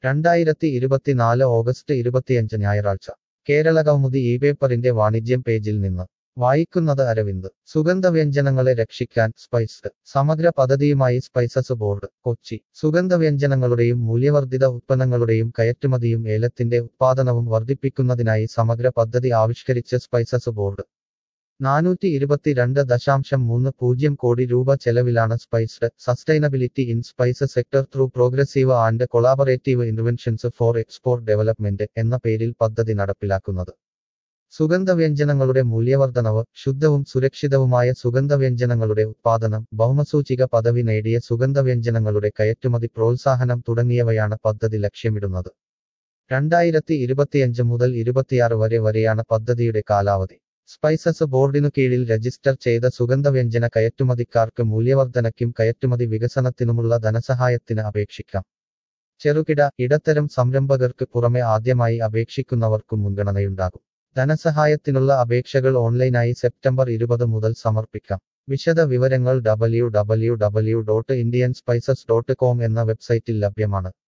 രണ്ടായിരത്തി ഇരുപത്തിനാല് ഓഗസ്റ്റ് ഇരുപത്തിയഞ്ച് ഞായറാഴ്ച കേരള കൗമുദി ഈ പേപ്പറിന്റെ വാണിജ്യം പേജിൽ നിന്ന് വായിക്കുന്നത് അരവിന്ദ് സുഗന്ധവ്യഞ്ജനങ്ങളെ രക്ഷിക്കാൻ സ്പൈസ്ഡ് സമഗ്ര പദ്ധതിയുമായി സ്പൈസസ് ബോർഡ് കൊച്ചി സുഗന്ധവ്യഞ്ജനങ്ങളുടെയും മൂല്യവർദ്ധിത ഉത്പന്നങ്ങളുടെയും കയറ്റുമതിയും ഏലത്തിന്റെ ഉത്പാദനവും വർദ്ധിപ്പിക്കുന്നതിനായി സമഗ്ര പദ്ധതി ആവിഷ്കരിച്ച് സ്പൈസസ് ബോർഡ് നാനൂറ്റി ഇരുപത്തിരണ്ട് ദശാംശം മൂന്ന് പൂജ്യം കോടി രൂപ ചെലവിലാണ് spiced sustainability in spice sector through progressive and collaborative inventions for export development എന്ന പേരിൽ പദ്ധതി നടപ്പിലാക്കുന്നത് സുഗന്ധവ്യഞ്ജനങ്ങളുടെ മൂല്യവർദ്ധനവ് ശുദ്ധവും സുരക്ഷിതവുമായ സുഗന്ധവ്യഞ്ജനങ്ങളുടെ ഉത്പാദനം ഭൗമസൂചിക പദവി നേടിയ സുഗന്ധവ്യഞ്ജനങ്ങളുടെ കയറ്റുമതി പ്രോത്സാഹനം തുടങ്ങിയവയാണ് പദ്ധതി ലക്ഷ്യമിടുന്നത് രണ്ടായിരത്തി ഇരുപത്തിയഞ്ച് മുതൽ ഇരുപത്തിയാറ് വരെ വരെയാണ് പദ്ധതിയുടെ കാലാവധി സ്പൈസസ് ബോർഡിനു കീഴിൽ രജിസ്റ്റർ ചെയ്ത സുഗന്ധവ്യഞ്ജന കയറ്റുമതിക്കാർക്ക് മൂല്യവർദ്ധനയ്ക്കും കയറ്റുമതി വികസനത്തിനുമുള്ള ധനസഹായത്തിന് അപേക്ഷിക്കാം ചെറുകിട ഇടത്തരം സംരംഭകർക്ക് പുറമെ ആദ്യമായി അപേക്ഷിക്കുന്നവർക്കും മുൻഗണനയുണ്ടാകും ധനസഹായത്തിനുള്ള അപേക്ഷകൾ ഓൺലൈനായി സെപ്റ്റംബർ ഇരുപത് മുതൽ സമർപ്പിക്കാം വിശദ വിവരങ്ങൾ W W W dot Indian spices dot com എന്ന വെബ്സൈറ്റിൽ ലഭ്യമാണ്